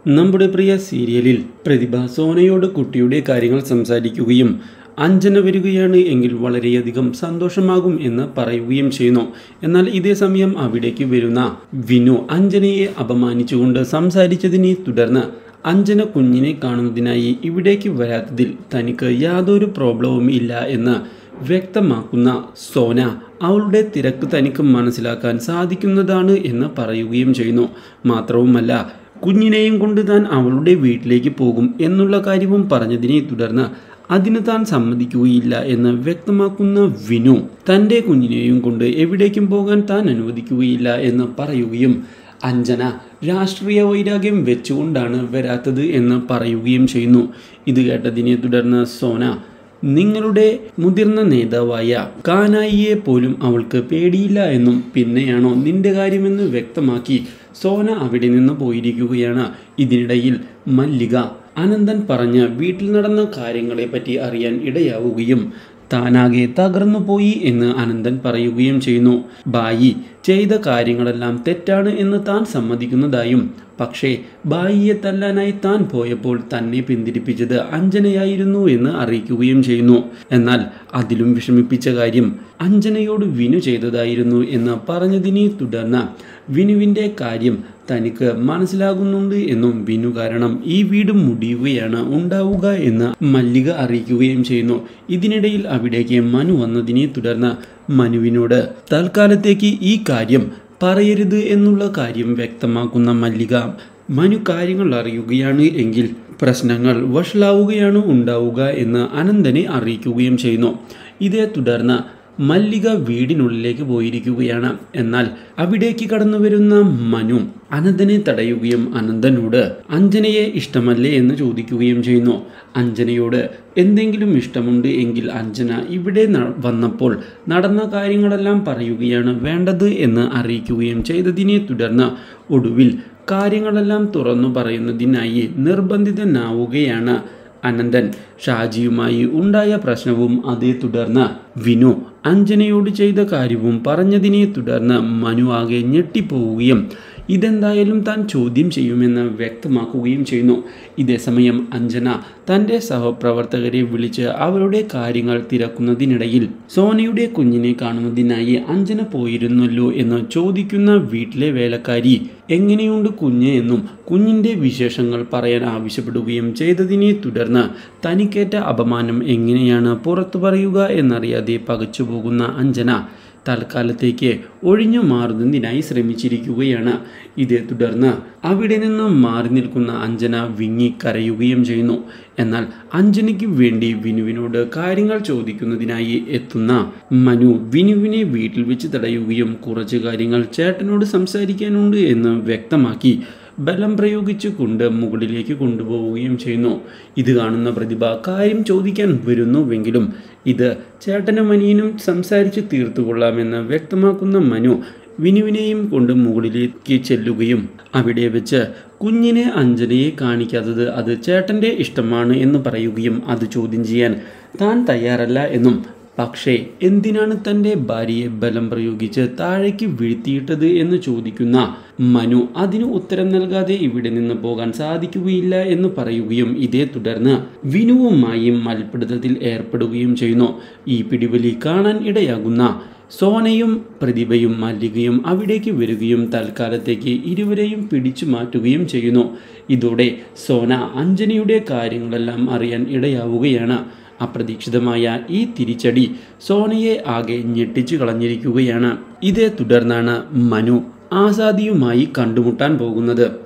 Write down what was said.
നമ്മുടെ പ്രിയ സീരിയലിൽ പ്രതിഭ സോനയോട് കുട്ടിയുടെ കാര്യങ്ങൾ സംസാരിക്കുകയും അഞ്ജന വരികയാണ് എങ്കിൽ വളരെയധികം സന്തോഷമാകും എന്ന് പറയുകയും ചെയ്യുന്നു എന്നാൽ ഇതേ സമയം അവിടേക്ക് വരുന്ന വിനു അഞ്ജനയെ അപമാനിച്ചുകൊണ്ട് സംസാരിച്ചതിനെ തുടർന്ന് അഞ്ജന കുഞ്ഞിനെ കാണുന്നതിനായി ഇവിടേക്ക് വരാത്തതിൽ തനിക്ക് യാതൊരു പ്രോബ്ലവും ഇല്ല എന്ന് വ്യക്തമാക്കുന്ന സോന അവളുടെ തിരക്ക് തനിക്ക് മനസ്സിലാക്കാൻ സാധിക്കുന്നതാണ് എന്ന് പറയുകയും ചെയ്യുന്നു മാത്രവുമല്ല കുഞ്ഞിനെയും കൊണ്ട് താൻ അവളുടെ വീട്ടിലേക്ക് പോകും എന്നുള്ള കാര്യവും പറഞ്ഞതിനെ തുടർന്ന് അതിന് താൻ സമ്മതിക്കുകയില്ല എന്ന് വ്യക്തമാക്കുന്ന വിനു തൻ്റെ കുഞ്ഞിനെയും കൊണ്ട് എവിടേക്കും പോകാൻ താൻ അനുവദിക്കുകയില്ല എന്ന് പറയുകയും അഞ്ജന രാഷ്ട്രീയ വൈരാഗ്യം വെച്ചുകൊണ്ടാണ് വരാത്തത് എന്ന് പറയുകയും ചെയ്യുന്നു ഇത് കേട്ടതിനെ തുടർന്ന് സോന നിങ്ങളുടെ മുതിർന്ന നേതാവായ കാനായിയെ പോലും അവൾക്ക് പേടിയില്ല എന്നും പിന്നെയാണോ നിന്റെ കാര്യമെന്ന് വ്യക്തമാക്കി സോന അവിടെ നിന്ന് പോയിരിക്കുകയാണ് ഇതിനിടയിൽ മല്ലിക അനന്തൻ പറഞ്ഞ് വീട്ടിൽ നടന്ന കാര്യങ്ങളെപ്പറ്റി അറിയാൻ ഇടയാവുകയും താനാകെ തകർന്നു പോയി എന്ന് അനന്തൻ പറയുകയും ചെയ്യുന്നു ബായി ചെയ്ത കാര്യങ്ങളെല്ലാം തെറ്റാണ് എന്ന് താൻ സമ്മതിക്കുന്നതായും പക്ഷേ ബായിയെ തല്ലാനായി താൻ പോയപ്പോൾ തന്നെ പിന്തിരിപ്പിച്ചത് അഞ്ജനയായിരുന്നു എന്ന് അറിയിക്കുകയും ചെയ്യുന്നു എന്നാൽ അതിലും വിഷമിപ്പിച്ച കാര്യം അഞ്ജനയോട് വിനു ചെയ്തതായിരുന്നു എന്ന് പറഞ്ഞതിനെ തുടർന്ന് വിനുവിൻ്റെ കാര്യം തനിക്ക് മനസ്സിലാകുന്നുണ്ട് എന്നും വിനു കാരണം ഈ വീട് മുടിയുകയാണ് ഉണ്ടാവുക എന്ന് മല്ലിക അറിയിക്കുകയും ചെയ്യുന്നു ഇതിനിടയിൽ അവിടേക്ക് മനു വന്നതിനെ തുടർന്ന് മനുവിനോട് തൽക്കാലത്തേക്ക് ഈ കാര്യം പറയരുത് എന്നുള്ള കാര്യം വ്യക്തമാക്കുന്ന മല്ലിക മനു കാര്യങ്ങൾ അറിയുകയാണ് എങ്കിൽ പ്രശ്നങ്ങൾ വഷളാവുകയാണ് ഉണ്ടാവുക എന്ന് അനന്തനെ അറിയിക്കുകയും ചെയ്യുന്നു ഇതേ തുടർന്ന് മല്ലിക വീടിനുള്ളിലേക്ക് പോയിരിക്കുകയാണ് എന്നാൽ അവിടേക്ക് കടന്നു വരുന്ന മനു അനന്തനെ തടയുകയും അനന്തനോട് അഞ്ജനയെ ഇഷ്ടമല്ലേ എന്ന് ചോദിക്കുകയും ചെയ്യുന്നു അഞ്ജനയോട് എന്തെങ്കിലും ഇഷ്ടമുണ്ട് എങ്കിൽ അഞ്ജന ഇവിടെ വന്നപ്പോൾ നടന്ന കാര്യങ്ങളെല്ലാം പറയുകയാണ് വേണ്ടത് എന്ന് അറിയിക്കുകയും ചെയ്തതിനെ തുടർന്ന് ഒടുവിൽ കാര്യങ്ങളെല്ലാം തുറന്നു പറയുന്നതിനായി നിർബന്ധിതനാവുകയാണ് അനന്തൻ ഷാജിയുമായി ഉണ്ടായ പ്രശ്നവും അതേ തുടർന്ന് വിനു അഞ്ജനയോട് ചെയ്ത കാര്യവും പറഞ്ഞതിനെ തുടർന്ന് മനു ആകെ ഞെട്ടിപ്പോവുകയും ഇതെന്തായാലും താൻ ചോദ്യം ചെയ്യുമെന്ന് വ്യക്തമാക്കുകയും ചെയ്യുന്നു ഇതേസമയം അഞ്ജന തൻ്റെ സഹപ്രവർത്തകരെ വിളിച്ച് അവരുടെ കാര്യങ്ങൾ തിരക്കുന്നതിനിടയിൽ സോനയുടെ കുഞ്ഞിനെ കാണുന്നതിനായി അഞ്ജന പോയിരുന്നല്ലോ എന്ന് ചോദിക്കുന്ന വീട്ടിലെ വേലക്കാരി എങ്ങനെയുണ്ട് കുഞ്ഞ് എന്നും കുഞ്ഞിൻ്റെ വിശേഷങ്ങൾ പറയാൻ ആവശ്യപ്പെടുകയും ചെയ്തതിനെ തുടർന്ന് തനിക്കേറ്റ അപമാനം എങ്ങനെയാണ് പുറത്തു പറയുക എന്നറിയാതെ പകച്ചുപോകുന്ന അഞ്ജന തൽക്കാലത്തേക്ക് ഒഴിഞ്ഞു മാറുന്നതിനായി ശ്രമിച്ചിരിക്കുകയാണ് ഇതേ തുടർന്ന് അവിടെ നിന്നും മാറി നിൽക്കുന്ന അഞ്ജന വിങ്ങി കരയുകയും ചെയ്യുന്നു എന്നാൽ അഞ്ജനയ്ക്ക് വേണ്ടി വിനുവിനോട് കാര്യങ്ങൾ ചോദിക്കുന്നതിനായി എത്തുന്ന മനു വിനുവിനെ വീട്ടിൽ വെച്ച് തടയുകയും കുറച്ച് കാര്യങ്ങൾ ചേട്ടനോട് സംസാരിക്കാനുണ്ട് എന്ന് വ്യക്തമാക്കി ബലം പ്രയോഗിച്ചു കൊണ്ട് മുകളിലേക്ക് കൊണ്ടുപോവുകയും ചെയ്യുന്നു ഇത് കാണുന്ന പ്രതിഭ കാര്യം ചോദിക്കാൻ വരുന്നുവെങ്കിലും ഇത് ചേട്ടനും അനിയനും സംസാരിച്ച് തീർത്തുകൊള്ളാമെന്ന് വ്യക്തമാക്കുന്ന മനു വിനുവിനെയും കൊണ്ട് മുകളിലേക്ക് ചെല്ലുകയും അവിടെ വെച്ച് കുഞ്ഞിനെ അഞ്ജനയെ കാണിക്കാത്തത് അത് ചേട്ടൻ്റെ ഇഷ്ടമാണ് എന്ന് പറയുകയും അത് ചോദ്യം ചെയ്യാൻ താൻ തയ്യാറല്ല എന്നും പക്ഷേ എന്തിനാണ് തൻ്റെ ഭാര്യയെ ബലം പ്രയോഗിച്ച് താഴേക്ക് വീഴ്ത്തിയിട്ടത് എന്ന് ചോദിക്കുന്ന മനു അതിന് ഉത്തരം നൽകാതെ ഇവിടെ നിന്ന് പോകാൻ സാധിക്കുകയില്ല എന്ന് പറയുകയും ഇതേ തുടർന്ന് വിനുവുമായി മൽപ്പിടുത്തത്തിൽ ഏർപ്പെടുകയും ചെയ്യുന്നു ഈ പിടിവലി കാണാൻ ഇടയാകുന്ന സോനയും പ്രതിഭയും മല്ലികയും അവിടേക്ക് വരികയും തൽക്കാലത്തേക്ക് ഇരുവരെയും പിടിച്ചു മാറ്റുകയും ചെയ്യുന്നു ഇതോടെ സോന അഞ്ജനയുടെ കാര്യങ്ങളെല്ലാം അറിയാൻ ഇടയാവുകയാണ് അപ്രതീക്ഷിതമായ ഈ തിരിച്ചടി സോനയെ ആകെ ഞെട്ടിച്ചു കളഞ്ഞിരിക്കുകയാണ് ഇതേ തുടർന്നാണ് മനു ആസാദിയുമായി കണ്ടുമുട്ടാൻ പോകുന്നത്